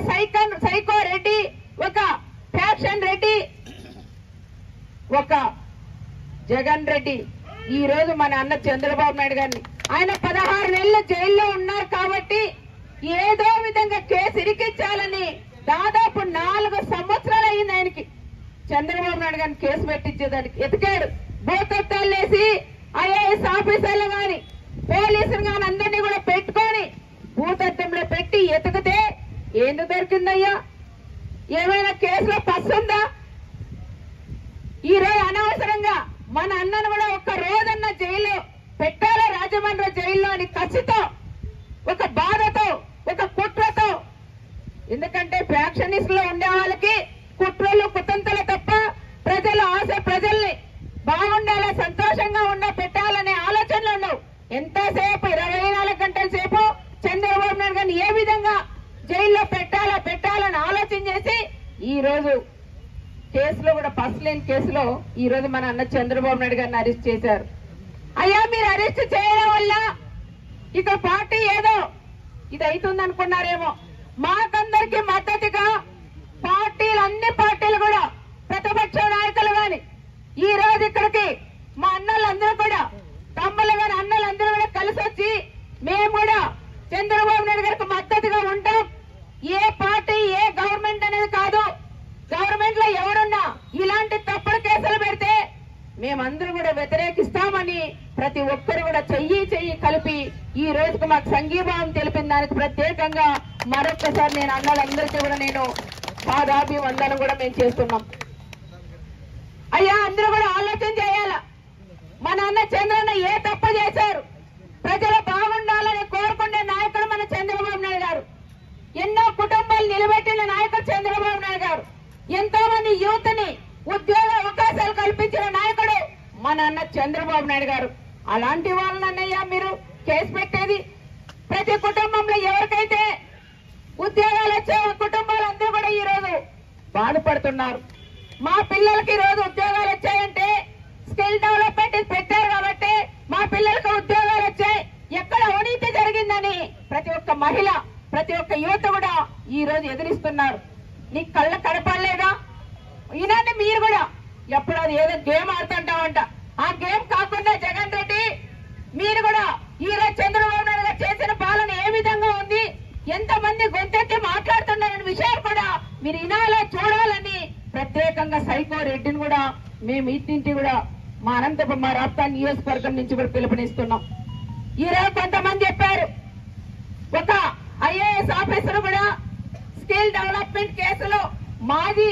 సైకన్ psycho Reddy ఒక faction Reddy ఒక జగన్ రెడ్డి ఈ రోజు మన అన్న చంద్రబాబు నాయుడు గారిని ఆయన పదహారు నెలలు జైల్లో ఉన్నారు కాబట్టి ఏదో విధంగా కేసు ఇరికించాలని దాదాపు నాలుగు సంవత్సరాలు అయింది ఆయనకి చంద్రబాబు నాయుడు గారిని కేసు పెట్టించేదానికి ఎతికాడు భూతత్వాలు వేసి ఐఏఎస్ ఆఫీసర్లు గాని పోలీసులు గాని అందరినీ కూడా పెట్టుకొని భూతత్వంలో పెట్టి ఎతికితే ఏంది దొరికిందయ్యా ఏమైనా కేసులో పస్తుందా ఈ రోజు అనవసరంగా మన అన్నను కూడా ఒక్క రోజన్న జైల్లో పెట్టాలి రాజమండ్రి జైల్లో అని కసితో ఒక బాధతో ఒక కుట్రతో ఎందుకంటే ఫ్యాక్షనిస్ట్ లో ఉండే వాళ్ళకి కుట్రలు కుతంతలు తప్ప ప్రజల ఆశ ప్రజల్ని బాగుండాలా సంతోషంగా ఉండ పెట్టాలనే ఆలోచనలు ఉండవు ఎంతసేపు ఇరవై నాలుగు గంటల సేపు చంద్రబాబు నాయుడు గారిని ఏ విధంగా జైల్లో పెట్టాలా పెట్టాలని ఆలోచన చేసి ఈ రోజు కేసులో కూడా ఫస్ట్ లేని కేసులో ఈ రోజు మన అన్న చంద్రబాబు నాయుడు గారిని అరెస్ట్ చేశారు అయ్యా మీరు అరెస్ట్ చేయడం వల్ల ఇక పార్టీ ఏదో ఇది అవుతుంది అనుకున్నారేమో మాకందరికి మద్దతుగా పార్టీలు అన్ని పార్టీలు కూడా ప్రతిపక్ష నాయకులు గాని ఈ రోజు ఇక్కడికి మా అన్నలందరూ కూడా తమ్ముళ్ళు గాని అన్నలందరూ కూడా కలిసి వచ్చి మేము కూడా చంద్రబాబు నాయుడు గారికి మద్దతుగా ఉంటాం ఏ పార్టీ ఏ గవర్నమెంట్ అనేది కాదు గవర్నమెంట్ లో ఎవరున్నా ఇలాంటి తప్పుడు కేసులు పెడితే మేమందరూ కూడా వ్యతిరేకిస్తామని ప్రతి ఒక్కరు కూడా చెయ్యి చెయ్యి కలిపి ఈ రోజుకు మాకు సంఘీభావం తెలిపిన దానికి ప్రత్యేకంగా మరొక్కసారి నేను అన్నలందరికీ కూడా నేను పాదాభివందనం కూడా మేము చేస్తున్నాం అయ్యా అందరూ కూడా ఆలోచన చేయాల మన అన్న చంద్రన్న ఏ తప్పు చేశారు ప్రజలు బాగుండాలని కోరుకునే నాయకుడు మన చంద్రబాబు నాయుడు గారు ఎన్నో కుటుంబాలు నిలబెట్టిన నాయకుడు చంద్రబాబు నాయుడు గారు ఎంతో మంది యూత్ ని ఉద్యోగ అవకాశాలు కల్పించిన నాయకుడు మన అన్న చంద్రబాబు నాయుడు గారు అలాంటి వాళ్ళనన్నయ్యా మీరు కేసు పెట్టేది ప్రతి కుటుంబంలో ఎవరికైతే ఉద్యోగాలు వచ్చే కుటుంబాలందరూ కూడా ఈ రోజు బాధపడుతున్నారు మా పిల్లలకి ఈ రోజు ఉద్యోగాలు వచ్చాయంటే స్కిల్ డెవలప్మెంట్ ఇది పెట్టారు కాబట్టి మా పిల్లలకి ఉద్యోగాలు వచ్చాయి ఎక్కడ అవినీతి జరిగిందని ప్రతి ఒక్క మహిళ ప్రతి ఒక్క యువత కూడా ఈ రోజు ఎదిరిస్తున్నారు నీ కళ్ళ కడపలేదా ఈనాటి మీరు కూడా ఎప్పుడు అది ఏదో గేమ్ ఆడుతుంటామంట ఆ గేమ్ కాకుండా జగన్ రెడ్డి మీరు కూడా ఈ రోజు చంద్రబాబు నాయుడు గారు చేసిన పాలన ఏ విధంగా ఉంది ఎంతమంది గొంతెత్తి మాట్లాడుతున్నారనే విషయాలు కూడా మీరు వినాలా చూడాలని ప్రత్యేకంగా సైకో రెడ్డిని కూడా మేము ఇంటింటి కూడా మా అనంతపురం మా రాప్తా నియోజకవర్గం నుంచి కూడా పిలుపునిస్తున్నాం ఈ రోజు కొంతమంది చెప్పారు ఒక ఐఏఎస్ ఆఫీసర్ కూడా స్కిల్ డెవలప్మెంట్ కేసులో మాజీ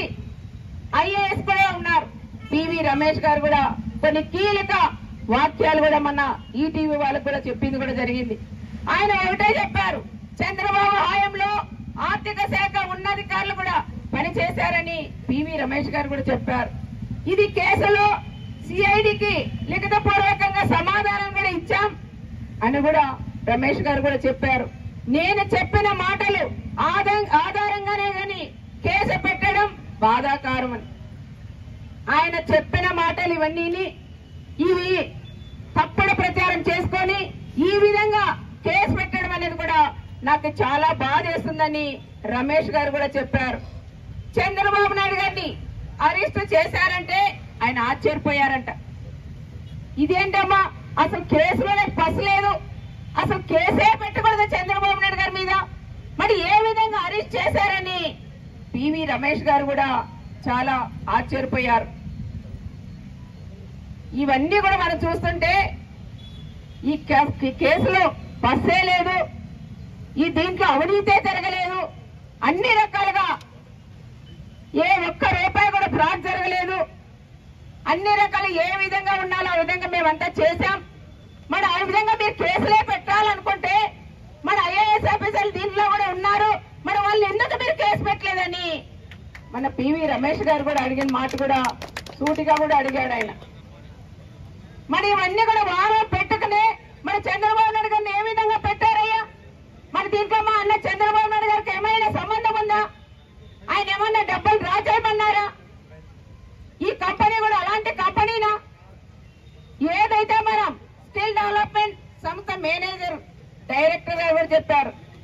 ఐఏఎస్ కూడా ఉన్నారు పివి రమేష్ గారు కూడా కొన్ని కీలక వాక్యాలు కూడా మన ఈటీవీ వాళ్ళకు కూడా చెప్పింది కూడా జరిగింది ఆయన ఒకటే చెప్పారు చంద్రబాబు హయాంలో ఆర్థిక శాఖ ఉన్నధికారులు కూడా పనిచేశారని పివి రమేష్ గారు కూడా చెప్పారు ఇది కేసులో సిఐడికి లిఖిత పూర్వకంగా సమాధానం కూడా ఇచ్చాం అని కూడా రమేష్ గారు కూడా చెప్పారు నేను చెప్పిన మాటలు ఆధాం- ఆధారంగానే గాని కేసు పెట్టడం బాధాకారం అని ఆయన చెప్పిన మాటలు ఇవన్నీ ఇవి తప్పుడు ప్రచారం చేసుకొని ఈ విధంగా కేసు పెట్టడం అనేది కూడా నాకు చాలా బాధేస్తుందని రమేష్ గారు కూడా చెప్పారు చంద్రబాబు నాయుడు గారిని అరెస్ట్ చేశారంటే ఆయన ఆశ్చర్యపోయారంట ఇదేంటమ్మా అసలు కేసులోనే పసలేదు అసలు కేసే పెట్టకూడదు చంద్రబాబు నాయుడు గారి మీద మరి ఏ విధంగా అరెస్ట్ చేశారని పివి రమేష్ గారు కూడా చాలా ఆశ్చర్యపోయారు ఇవన్నీ కూడా మనం చూస్తుంటే ఈ కే- ఈ కేసులో పస్సే లేదు ఈ దీంట్లో అవినీతే జరగలేదు అన్ని రకాలుగా ఏ ఒక్క రూపాయి కూడా ఫ్రాడ్ జరగలేదు అన్ని రకాలు ఏ విధంగా ఉండాలో ఆ విధంగా మేమంతా చేశాం మరి ఆ విధంగా మీరు కేసులే పెట్టాలనుకుంటే మన ఐఏఎస్ ఆఫీసర్లు దీంట్లో కూడా ఉన్నారు మరి వాళ్ళు ఎందుకు మీరు కేసు పెట్టలేదని మన పివి రమేష్ గారు కూడా అడిగిన మాట కూడా సూటిగా కూడా అడిగాడు ఆయన మరి ఇవన్నీ కూడా వారం పెట్టుకునే మరి చంద్రబాబు నాయుడు గారిని ఏ విధంగా పెట్టారయ్యా మరి దీంట్లో మా అన్న చంద్రబాబు నాయుడు గారికి ఏమైనా సంబంధం ఉందా ఆయన ఏమన్నా డబ్బులు డ్రా చేయమన్నారా ఈ కంపెనీ కూడా అలాంటి కంపెనీనా ఏదైతే మనం స్కిల్ డెవలప్మెంట్ సంస్థ మేనేజర్ డైరెక్టర్ గారు కూడా చెప్పారు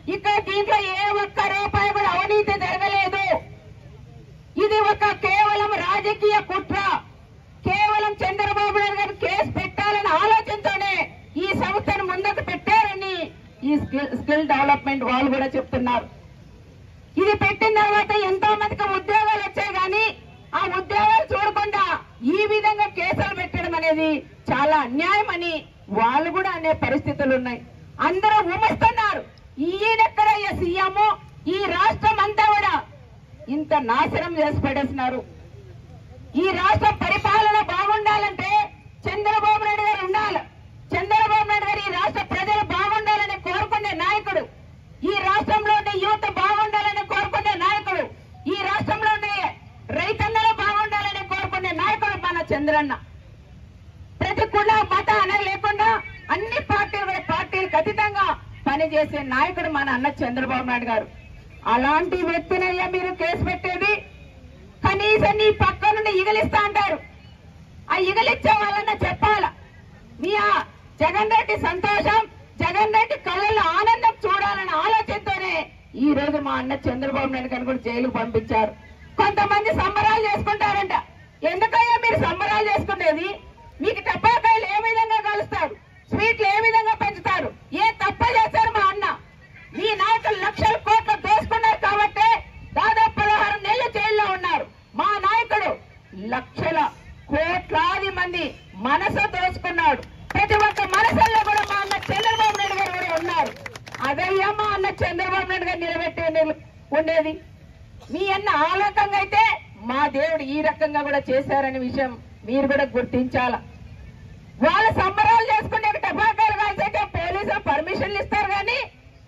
ఇక్కడ దీంట్లో ఏ ఒక్క రూపాయి కూడా అవినీతి జరగలేదు ఇది ఒక కేవలం రాజకీయ కుట్ర కేవలం చంద్రబాబు నాయుడు గారు కేసు పెట్టాలనే ఆలోచనతోనే ఈ సంస్థను ముందుకు పెట్టారని ఈ స్కిల్ స్కిల్ డెవలప్మెంట్ వాళ్ళు కూడా చెప్తున్నారు ఇది పెట్టిన తర్వాత ఎంతో మందికి ఉద్యోగాలు వచ్చాయి కానీ ఆ ఉద్యోగాలు చూడకుండా ఈ విధంగా కేసులు పెట్టడం అనేది చాలా అన్యాయం అని వాళ్ళు కూడా అనే పరిస్థితులు ఉన్నాయి అందరూ ఉమస్తున్నారు ఈయనెక్కడయ్యా సీఎం ఈ రాష్ట్రం అంతా కూడా ఇంత నాశనం చేసి పడేస్తున్నారు ఈ రాష్ట్ర పరిపాలన బాగుండాలంటే చంద్రబాబు నాయుడు గారు ఉండాలి చంద్రబాబు నాయుడు గారు ఈ రాష్ట్ర ప్రజలు బాగుండాలని కోరుకునే నాయకుడు ఈ రాష్ట్రంలో ఉండే యువత బాగుండాలని కోరుకునే నాయకుడు ఈ రాష్ట్రంలో ఉండే రైతన్నలు బాగుండాలని కోరుకునే నాయకుడు మన చంద్రన్న ప్రతి కుల మత అనే లేకుండా అన్ని పార్టీలు కూడా పార్టీలకు అతీతంగా పనిచేసే నాయకుడు మన అన్న చంద్రబాబు నాయుడు గారు అలాంటి వ్యక్తినయ్యా మీరు కేసు పెట్టేది కనీసం నీ పక్క నుండి ఇగలిస్తా అంటారు ఆ ఇగలిచ్చే వాళ్ళన్న చెప్పాల మీ ఆ జగన్ రెడ్డి సంతోషం జగన్ రెడ్డి కళ్ళల్లో ఆనందం చూడాలన్న ఆలోచనతోనే ఈ రోజు మా అన్న చంద్రబాబు నాయుడు గారిని కూడా జైలుకు పంపించారు కొంతమంది సంబరాలు చేసుకుంటారంట ఎందుకయ్యా మీరు సంబరాలు చేసుకునేది మీకు టపాకాయలు ఏ విధంగా కలుస్తారు స్వీట్లు ఏ విధంగా పెంచుతారు ఏ తప్ప చేశారు మా అన్న మీ నాయకులు లక్షల కోట్లు దోసుకున్నారు కాబట్టి దాదాపు పదహారు నెలలు జైల్లో ఉన్నారు మా నాయకుడు లక్షల కోట్లాది మంది మనసు దోచుకున్నాడు ప్రతి ఒక్క మనసుల్లో కూడా మా అన్న చంద్రబాబు నాయుడు గారు కూడా ఉన్నారు అదయ్యా మా అన్న చంద్రబాబు నాయుడు గారు నిలబెట్టి ఉండే- ఉండేది మీ అన్న ఆ రకంగా అయితే మా దేవుడు ఈ రకంగా కూడా చేశారనే విషయం మీరు కూడా గుర్తించాల వాళ్ళు సంబరాలు చేసుకునే టపాకాయలు కాల్చైతే పోలీసులు పర్మిషన్లు ఇస్తారు కానీ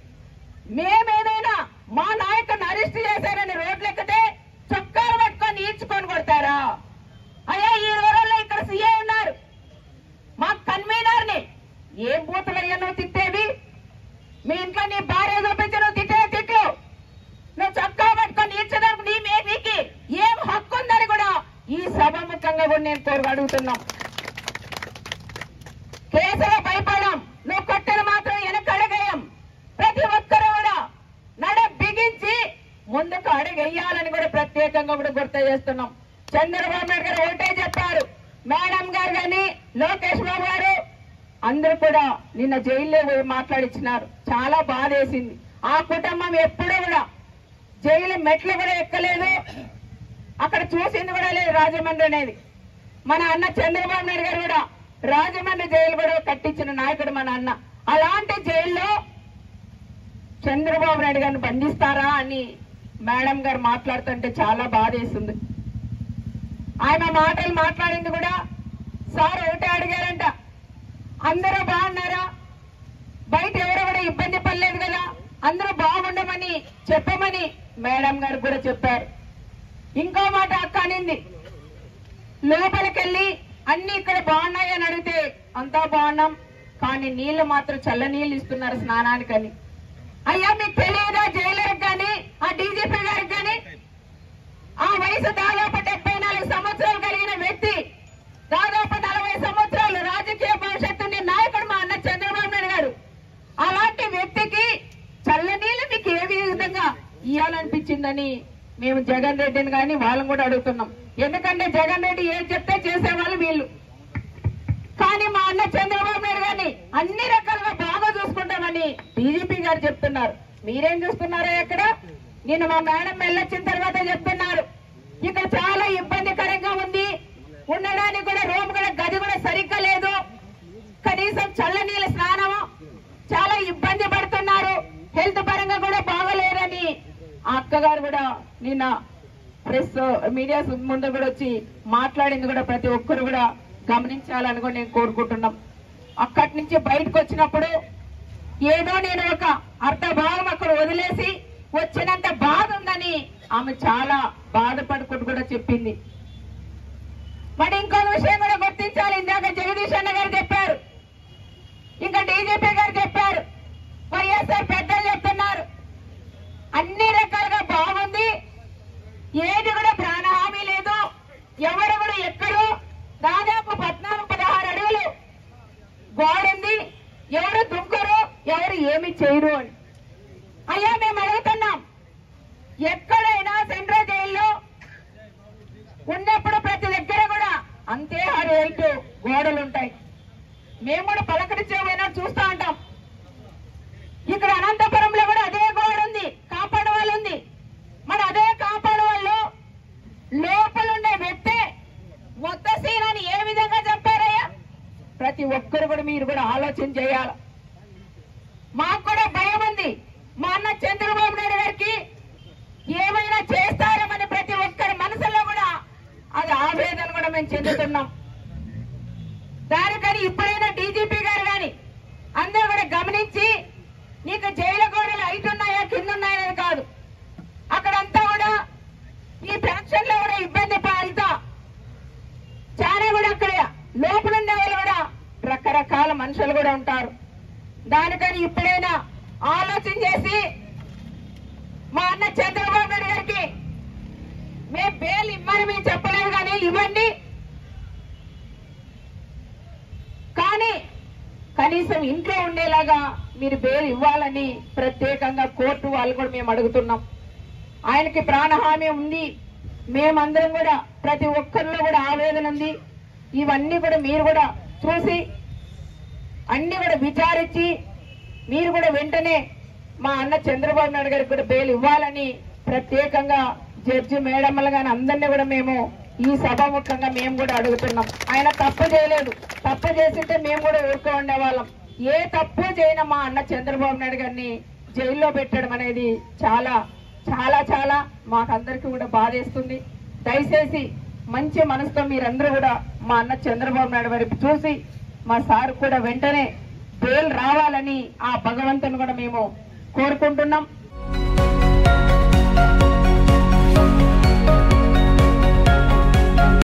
మేమేదైనా మా నాయకుడిని అరెస్ట్ చేశారని రోడ్లు ఎక్కితే చొక్కాలు పట్టుకొని ఈడ్చుకొని కొడతారా అయ్యా ఈ రోజుల్లో ఇక్కడ సీఏ ఉన్నారు మా కన్వీనర్ ని ఏం బూతులయ్యా నువ్వు తిట్టేవి మీ ఇంట్లో నీ భార్య చూపించి నువ్వు తిట్టే తిట్లు నువ్వు చొక్కా పట్టుకొని ఈడ్చడానికి నీ మే నీకు ఏం హక్కు ఉందని కూడా ఈ సభాముఖంగా కూడా నేను కోరు అడుగుతున్నాం కేసులో భయపడం నువ్వు కొట్టిన మాత్రం వెనక అడగేయం ప్రతి ఒక్కరూ కూడా నడ బిగించి ముందుకు అడుగెయ్యాలని కూడా ప్రత్యేకంగా కూడా గుర్తు చేస్తున్నాం చంద్రబాబు నాయుడు గారు ఒకటే చెప్పారు మేడం గారు కానీ లోకేష్ బాబు గారు అందరూ కూడా నిన్న జైల్లో పోయి మాట్లాడిచ్చినారు చాలా బాధేసింది ఆ కుటుంబం ఎప్పుడూ కూడా జైలు మెట్లు కూడా ఎక్కలేదు అక్కడ చూసింది కూడా లేదు రాజమండ్రి అనేది మన అన్న చంద్రబాబు నాయుడు గారు కూడా రాజమండ్రి జైలు కూడా కట్టించిన నాయకుడు మన అన్న అలాంటి జైల్లో చంద్రబాబు నాయుడు గారిని బంధిస్తారా అని మేడం గారు మాట్లాడుతుంటే చాలా బాధేస్తుంది ఆయన మాటలు మాట్లాడింది కూడా సార్ ఒకటే అడిగారంట అందరూ బాగున్నారా బయట ఎవరు కూడా ఇబ్బంది పడలేదు కదా అందరూ బాగుండమని చెప్పమని మేడం గారు కూడా చెప్పారు ఇంకో మాట అక్క అనింది లోపలికెళ్ళి అన్ని ఇక్కడ బాగున్నాయి అని అడిగితే అంతా బాగున్నాం కానీ నీళ్లు మాత్రం చల్ల నీళ్లు ఇస్తున్నారు స్నానానికని అయ్యా మీకు తెలియదా జైలర్ కానీ ఆ డీజీపీ గారికి కానీ ఆ వయసు దాదాపు డెబ్బై నాలుగు సంవత్సరాలు కలిగిన వ్యక్తి దాదాపు నలభై సంవత్సరాలు రాజకీయ భవిష్యత్తు నాయకుడు మా అన్న చంద్రబాబు నాయుడు గారు అలాంటి వ్యక్తికి చల్లనీళ్ళు మీకు ఏ విధంగా ఇవ్వాలనిపించిందని మేము జగన్ రెడ్డిని కానీ వాళ్ళని కూడా అడుగుతున్నాం ఎందుకంటే జగన్ రెడ్డి ఏం చెప్తే చేసేవాళ్ళు వీళ్ళు కానీ మా అన్న చంద్రబాబు నాయుడు గారిని అన్ని రకాలుగా బాగా చూసుకుంటామని డీజీపీ గారు చెప్తున్నారు మీరేం చూస్తున్నారా ఎక్కడ నిన్న మా మేడం వెళ్ళొచ్చిన తర్వాత చెప్తున్నారు ఇక్కడ చాలా ఇబ్బందికరంగా ఉంది ఉండడానికి కూడా రూమ్ కూడా గది కూడా సరిగ్గా లేదు కనీసం చల్లనీళ్ళ స్నానము చాలా ఇబ్బంది పడుతున్నారు హెల్త్ పరంగా కూడా బాగలేరని ఆ అక్కగారు కూడా నిన్న ప్రెస్ మీడియా ముందు కూడా వచ్చి మాట్లాడింది కూడా ప్రతి ఒక్కరు కూడా గమనించాలని కూడా నేను కోరుకుంటున్నాం అక్కడి నుంచి బయటకు వచ్చినప్పుడు ఏదో నేను ఒక అర్ధ భాగం అక్కడ వదిలేసి వచ్చినంత బాధ ఉందని ఆమె చాలా బాధపడుకుంటూ కూడా చెప్పింది మరి ఇంకో విషయం కూడా గుర్తించాలి ఇందాక జగదీష్ అన్న గారు చెప్పారు ఇంకా డీజీపీ గారు చెప్పారు వైఎస్ఆర్ పెద్దలు చెప్తున్నారు అన్ని రకాలుగా బాగుంది ఏది కూడా ప్రాణహామీ లేదు ఎవరు కూడా ఎక్కడో దాదాపు పద్నాలుగు పదహారు అడుగులు గోడుంది ఎవరు దుంకరు ఎవరు ఏమి చేయరు అని అయ్యా మేము అడుగుతున్నాం ఎక్కడైనా సెంట్రల్ జైల్లో ఉన్నప్పుడు ప్రతి దగ్గర కూడా అంతే ఆరు ఎయిట్ గోడలు ఉంటాయి మేము కూడా పలకరించే పోయినా చూస్తా ఉంటాం ఇక్కడ అనంతపురంలో కూడా అదే గోడ ఉంది కాపాడు వాళ్ళు ఉంది మరి అదే కాపాడు వాళ్ళు లోపల ఉండే వ్యక్తే మొత్త సీనాన్ని ఏ విధంగా చెప్పారయ్యా ప్రతి ఒక్కరు కూడా మీరు కూడా ఆలోచన చేయాలి మాకు కూడా భయం ఉంది మా అన్న చంద్రబాబు నాయుడు గారికి ఏమైనా చేస్తారేమని ప్రతి ఒక్కరి మనసులో కూడా అది ఆవేదన కూడా మేము చెందుతున్నాం దానికని ఇప్పుడైనా డీజీపీ గారు కానీ అందరూ కూడా గమనించి నీకు జైలు గోడలు హైట్ ఉన్నాయా కింద ఉన్నాయని కాదు అక్కడంతా కూడా ఈ పెన్షన్ లో కూడా ఇబ్బంది పాలుతా చాలా కూడా అక్కడ లోపల ఉండే వాళ్ళు కూడా రకరకాల మనుషులు కూడా ఉంటారు దానికని ఇప్పుడైనా ఆలోచన చేసి మా అన్న చంద్రబాబు నాయుడు గారికి మేము బెయిల్ ఇమ్మని మేము చెప్పలేదు కానీ ఇవ్వండి కానీ కనీసం ఇంట్లో ఉండేలాగా మీరు బెయిల్ ఇవ్వాలని ప్రత్యేకంగా కోర్టు వాళ్ళు కూడా మేము అడుగుతున్నాం ఆయనకి ప్రాణహాని ఉంది మేమందరం కూడా ప్రతి ఒక్కరిలో కూడా ఆవేదన ఉంది ఇవన్నీ కూడా మీరు కూడా చూసి అన్ని కూడా విచారించి మీరు కూడా వెంటనే మా అన్న చంద్రబాబు నాయుడు గారికి కూడా బెయిల్ ఇవ్వాలని ప్రత్యేకంగా జడ్జి మేడమ్మలు గాని అందరినీ కూడా మేము ఈ సభాముఖంగా మేము కూడా అడుగుతున్నాం ఆయన తప్పు చేయలేదు తప్పు చేసింటే మేము కూడా ఊరుకో ఉండేవాళ్ళం ఏ తప్పు చేయన మా అన్న చంద్రబాబు నాయుడు గారిని జైల్లో పెట్టడం అనేది చాలా చాలా చాలా మాకందరికీ కూడా బాధేస్తుంది దయచేసి మంచి మనసుతో మీరందరూ కూడా మా అన్న చంద్రబాబు నాయుడు వైపు చూసి మా సార్ కూడా వెంటనే బెయిల్ రావాలని ఆ భగవంతుని కూడా మేము కోరుకుంటున్నాం